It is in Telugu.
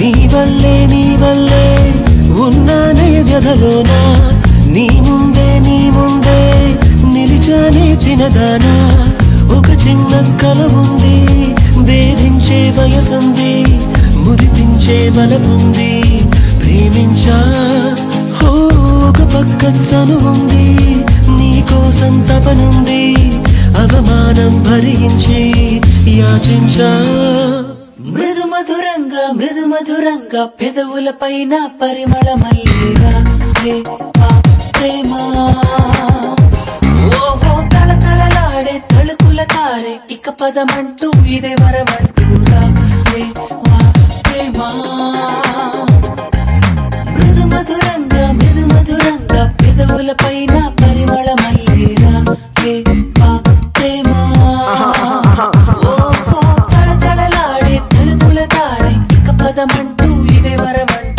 నీ వల్లే నీ వల్లే ఉన్నానే వ్యధలోనా నీ ముందే నీ ముందే నిలిచానే చిన్నదానా ఒక చిన్న కల ఉంది వేధించే వయసుంది మురిపించే బలముంది ప్రేమించా హో ఒక పక్క చనువుంది నీ కోసం తపనుంది అవమానం భరించి యాచించా మృదు మధురంగా మృదు మధురంగా పెదవుల పైన పరిమళ మల్లిగా లే వా ప్రేమ ఓహో తళ తళలాడే తళుకుల తారే ఇక పదమంటూ ఇదే వరమంటూరా లే వా ప్రేమ మృదు మధురంగా మృదు మధురంగా పెదవుల పైన పరిమళ మల్లిగా లే వా ప్రేమ ఓహో తళతళలాడే తలుపుల దారి ఇక పదమంటూ ఇదే వరమంటూ